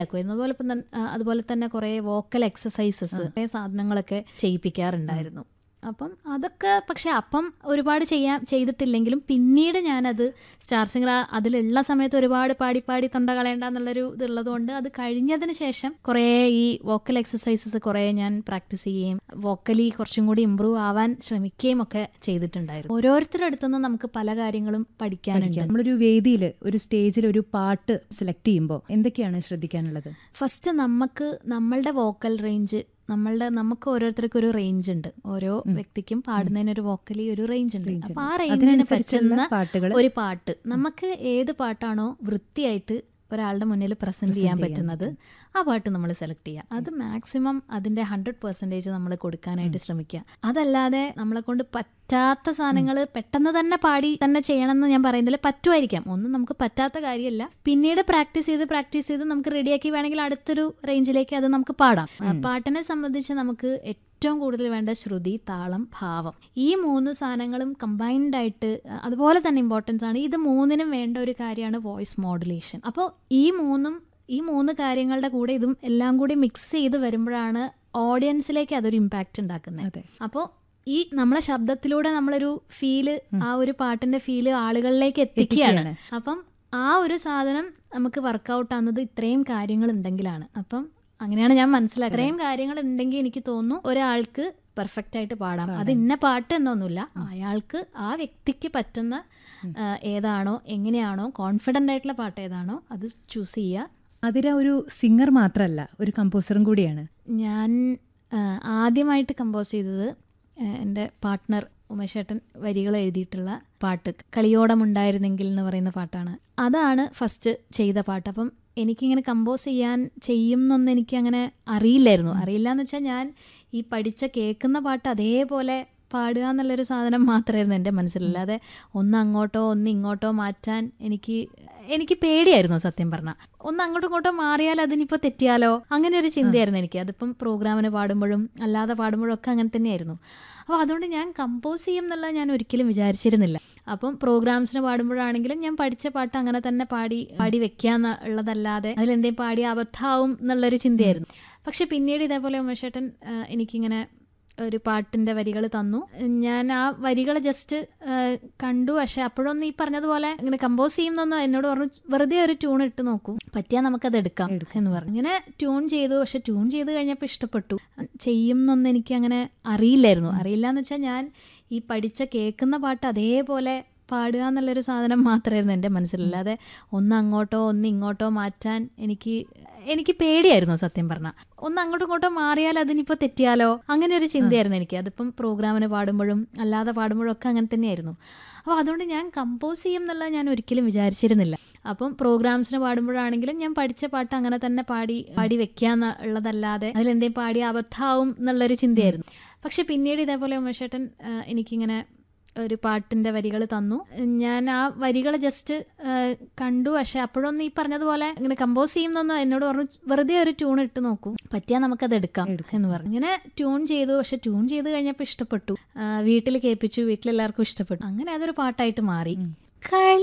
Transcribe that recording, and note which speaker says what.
Speaker 1: ആക്കുമായിരുന്നു അതുപോലെ ഇപ്പം തൻ- ആ, അതുപോലെ തന്നെ കുറേ വോക്കൽ എക്സസൈസസ് കുറേ സാധനങ്ങളൊക്കെ ചെയ്യിപ്പിക്കാറുണ്ടായിരുന്നു അപ്പം അതൊക്കെ പക്ഷെ അപ്പം ഒരുപാട് ചെയ്യാൻ ചെയ്തിട്ടില്ലെങ്കിലും പിന്നീട് ഞാനത് സ്റ്റാർ സിംഗർ അതിലുള്ള സമയത്ത് ഒരുപാട് പാടി പാടി തൊണ്ട കളയണ്ട എന്നുള്ളൊരു ഇതുള്ളത് കൊണ്ട് അത് കഴിഞ്ഞതിന് ശേഷം കുറേ ഈ വോക്കൽ എക്സസൈസസ് കുറേ ഞാൻ പ്രാക്ടീസ് ചെയ്യുകയും വോക്കലി കുറച്ചും കൂടി ഇമ്പ്രൂവ് ആവാൻ ശ്രമിക്കുകയും ഒക്കെ ചെയ്തിട്ടുണ്ടായിരുന്നു ഓരോരുത്തരുടെ അടുത്തുനിന്ന് നമുക്ക് പല കാര്യങ്ങളും പഠിക്കാനുണ്ട്
Speaker 2: നമ്മളൊരു വേദിയിൽ ഒരു സ്റ്റേജിൽ ഒരു പാട്ട് സെലക്ട് ചെയ്യുമ്പോൾ എന്തൊക്കെയാണ് ശ്രദ്ധിക്കാനുള്ളത്
Speaker 1: ഫസ്റ്റ് നമുക്ക് നമ്മളുടെ വോക്കൽ റേഞ്ച് നമ്മളുടെ നമുക്ക് ഓരോരുത്തർക്കും ഒരു റേഞ്ച് ഉണ്ട് ഓരോ വ്യക്തിക്കും പാടുന്നതിന് ഒരു വോക്കലി ഒരു റേഞ്ച് ഉണ്ട്
Speaker 2: Range
Speaker 1: അപ്പൊ ആ
Speaker 2: ഉണ്ട്.
Speaker 1: റേഞ്ചിന്
Speaker 2: അതിനനുസരിച്ചുള്ള
Speaker 1: പറ്റുന്ന
Speaker 2: പാട്ടുകള്
Speaker 1: ഒരു പാട്ട് നമുക്ക് ഏത് പാട്ടാണോ വൃത്തിയായിട്ട് ഒരാളുടെ മുന്നിൽ പ്രസന്റ് ചെയ്യാൻ പറ്റുന്നത് ആ പാട്ട് നമ്മൾ സെലക്ട് ചെയ്യുക അത് മാക്സിമം അതിന്റെ ഹൺഡ്രഡ് പെർസെൻറ്റേജ് നമ്മൾ കൊടുക്കാനായിട്ട് ശ്രമിക്കുക അതല്ലാതെ നമ്മളെ കൊണ്ട് പറ്റാത്ത സാധനങ്ങൾ പെട്ടെന്ന് തന്നെ പാടി തന്നെ ചെയ്യണം എന്ന് ഞാൻ പറയുന്നില്ല പറ്റുമായിരിക്കാം ഒന്നും നമുക്ക് പറ്റാത്ത കാര്യമല്ല പിന്നീട് പ്രാക്ടീസ് ചെയ്ത് പ്രാക്ടീസ് ചെയ്ത് നമുക്ക് റെഡിയാക്കി വേണമെങ്കിൽ അടുത്തൊരു റേഞ്ചിലേക്ക് അത് നമുക്ക് പാടാം ആ പാട്ടിനെ സംബന്ധിച്ച് നമുക്ക് ഏറ്റവും കൂടുതൽ വേണ്ട ശ്രുതി താളം ഭാവം ഈ മൂന്ന് സാധനങ്ങളും കമ്പൈൻഡ് ആയിട്ട് അഹ് അതുപോലെ തന്നെ ഇമ്പോർട്ടൻസ് ആണ് ഇത് മൂന്നിനും വേണ്ട ഒരു കാര്യമാണ് വോയിസ് മോഡുലേഷൻ അപ്പോൾ ഈ മൂന്നും ഈ മൂന്ന് കാര്യങ്ങളുടെ കൂടെ ഇതും എല്ലാം കൂടി മിക്സ് ചെയ്ത് വരുമ്പോഴാണ് ഓഡിയൻസിലേക്ക് അതൊരു ഇമ്പാക്റ്റ് ഉണ്ടാക്കുന്നത്
Speaker 2: അതെ
Speaker 1: അപ്പോൾ ഈ നമ്മളെ ശബ്ദത്തിലൂടെ നമ്മളൊരു ഫീല് ആ ഒരു പാട്ടിന്റെ ഫീല് ആളുകളിലേക്ക് എത്തിക്കുകയാണ്
Speaker 2: എത്തിക്കുകയാണ്.
Speaker 1: അപ്പം ആ ഒരു സാധനം നമുക്ക് വർക്കൗട്ട് ആവുന്നത് ഇത്രയും കാര്യങ്ങൾ ഉണ്ടെങ്കിലാണ് അപ്പം അങ്ങനെയാണ് ഞാൻ മനസ്സിലാക്കുക ഇത്രയും കാര്യങ്ങൾ ഉണ്ടെങ്കിൽ എനിക്ക് തോന്നുന്നു ഒരാൾക്ക് പെർഫെക്റ്റ് ആയിട്ട് പാടാം അത് ഇന്ന പാട്ട് എന്നൊന്നുമില്ല അയാൾക്ക് ആ വ്യക്തിക്ക് പറ്റുന്ന ആ, ഏതാണോ എങ്ങനെയാണോ കോൺഫിഡൻ്റ് ആയിട്ടുള്ള പാട്ട് ഏതാണോ അത് ചൂസ് ചെയ്യുക
Speaker 2: അതിര ഒരു സിംഗർ മാത്രമല്ല ഒരു കമ്പോസറും കൂടിയാണ്
Speaker 1: ഞാൻ ആ, ആദ്യമായിട്ട് കമ്പോസ് ചെയ്തത് ആ, എൻ്റെ പാർട്ട്ണർ ഉമേഷേട്ടൻ വരികൾ എഴുതിയിട്ടുള്ള പാട്ട് കളിയോടമുണ്ടായിരുന്നെങ്കിൽ എന്ന് പറയുന്ന പാട്ടാണ് അതാണ് ഫസ്റ്റ് ചെയ്ത പാട്ട് അപ്പം എനിക്കിങ്ങനെ കമ്പോസ് ചെയ്യാൻ ചെയ്യും എന്നൊന്നും എനിക്ക് അങ്ങനെ അറിയില്ലായിരുന്നു അറിയില്ല എന്ന് വെച്ചാൽ ഞാൻ ഈ പഠിച്ച കേൾക്കുന്ന പാട്ട് അതേപോലെ പാടുക എന്നുള്ളൊരു സാധനം മാത്രമായിരുന്നു എൻ്റെ മനസ്സിൽ അല്ലാതെ ഒന്ന് അങ്ങോട്ടോ ഒന്ന് ഇങ്ങോട്ടോ മാറ്റാൻ എനിക്ക് എനിക്ക് പേടിയായിരുന്നു സത്യം പറഞ്ഞാൽ ഒന്ന് അങ്ങോട്ടും ഇങ്ങോട്ടോ മാറിയാൽ അതിനിപ്പോൾ തെറ്റിയാലോ അങ്ങനെ ഒരു ചിന്തയായിരുന്നു എനിക്ക് അതിപ്പം പ്രോഗ്രാമിന് പാടുമ്പോഴും അല്ലാതെ പാടുമ്പോഴും ഒക്കെ അങ്ങനെ തന്നെയായിരുന്നു അപ്പോൾ അതുകൊണ്ട് ഞാൻ കമ്പോസ് ചെയ്യും എന്നുള്ളത് ഞാൻ ഒരിക്കലും വിചാരിച്ചിരുന്നില്ല അപ്പം പ്രോഗ്രാംസിന് പാടുമ്പോഴാണെങ്കിലും ഞാൻ പഠിച്ച പാട്ട് അങ്ങനെ തന്നെ പാടി പാടി വെക്കുക ഉള്ളതല്ലാതെ അതിലെന്തേലും പാടി അബദ്ധാവും എന്നുള്ളൊരു ചിന്തയായിരുന്നു പക്ഷെ പിന്നീട് ഇതേപോലെ ഉമേഷേട്ടൻ ആ, എനിക്കിങ്ങനെ ഒരു പാട്ടിൻ്റെ വരികൾ തന്നു ഞാൻ ആ വരികൾ ജസ്റ്റ് കണ്ടു പക്ഷെ അപ്പോഴൊന്നും ഈ പറഞ്ഞതുപോലെ ഇങ്ങനെ കമ്പോസ് ചെയ്യുന്നൊന്നും എന്നോട് പറഞ്ഞു വെറുതെ ഒരു ട്യൂൺ ഇട്ട് നോക്കൂ പറ്റിയാൽ നമുക്കത് എടുക്കാം എന്ന് പറഞ്ഞു ഇങ്ങനെ ട്യൂൺ ചെയ്തു പക്ഷെ ട്യൂൺ ചെയ്ത് കഴിഞ്ഞപ്പോൾ ഇഷ്ടപ്പെട്ടു ചെയ്യും എന്നൊന്നും എനിക്ക് അങ്ങനെ അറിയില്ലായിരുന്നു അറിയില്ല എന്ന് വെച്ചാൽ ഞാൻ ഈ പഠിച്ച കേൾക്കുന്ന പാട്ട് അതേപോലെ പാടുക എന്നുള്ളൊരു സാധനം മാത്രമായിരുന്നു എൻ്റെ മനസ്സിൽ അല്ലാതെ ഒന്ന് അങ്ങോട്ടോ ഒന്ന് ഇങ്ങോട്ടോ മാറ്റാൻ എനിക്ക് എനിക്ക് പേടിയായിരുന്നു സത്യം പറഞ്ഞാൽ ഒന്ന് അങ്ങോട്ടും ഇങ്ങോട്ടോ മാറിയാൽ അതിനിപ്പോൾ തെറ്റിയാലോ അങ്ങനെ ഒരു ചിന്തയായിരുന്നു എനിക്ക് അതിപ്പം പ്രോഗ്രാമിന് പാടുമ്പോഴും അല്ലാതെ പാടുമ്പോഴും ഒക്കെ അങ്ങനെ തന്നെയായിരുന്നു അപ്പോൾ അതുകൊണ്ട് ഞാൻ കമ്പോസ് ചെയ്യും എന്നുള്ളത് ഞാൻ ഒരിക്കലും വിചാരിച്ചിരുന്നില്ല അപ്പം പ്രോഗ്രാംസിന് പാടുമ്പോഴാണെങ്കിലും ഞാൻ പഠിച്ച പാട്ട് അങ്ങനെ തന്നെ പാടി പാടി വെക്കുക ഉള്ളതല്ലാതെ അതിലെന്തേലും പാടി അബദ്ധാവും എന്നുള്ളൊരു ചിന്തയായിരുന്നു പക്ഷെ പിന്നീട് ഇതേപോലെ ഉമേഷേട്ടൻ ആ, എനിക്കിങ്ങനെ ഒരു പാട്ടിൻ്റെ വരികൾ തന്നു ഞാൻ ആ വരികൾ ജസ്റ്റ് കണ്ടു പക്ഷെ അപ്പോഴൊന്നും ഈ പറഞ്ഞതുപോലെ ഇങ്ങനെ കമ്പോസ് ചെയ്യുന്നൊന്നും എന്നോട് പറഞ്ഞു വെറുതെ ഒരു ട്യൂൺ ഇട്ട് നോക്കൂ പറ്റിയാൽ നമുക്കത് എടുക്കാം എന്ന് പറഞ്ഞു ഇങ്ങനെ ട്യൂൺ ചെയ്തു പക്ഷെ ട്യൂൺ ചെയ്ത് കഴിഞ്ഞപ്പോൾ ഇഷ്ടപ്പെട്ടു വീട്ടിൽ കേൾപ്പിച്ചു വീട്ടിലെല്ലാവർക്കും ഇഷ്ടപ്പെട്ടു അങ്ങനെ അതൊരു പാട്ടായിട്ട് മാറി കളി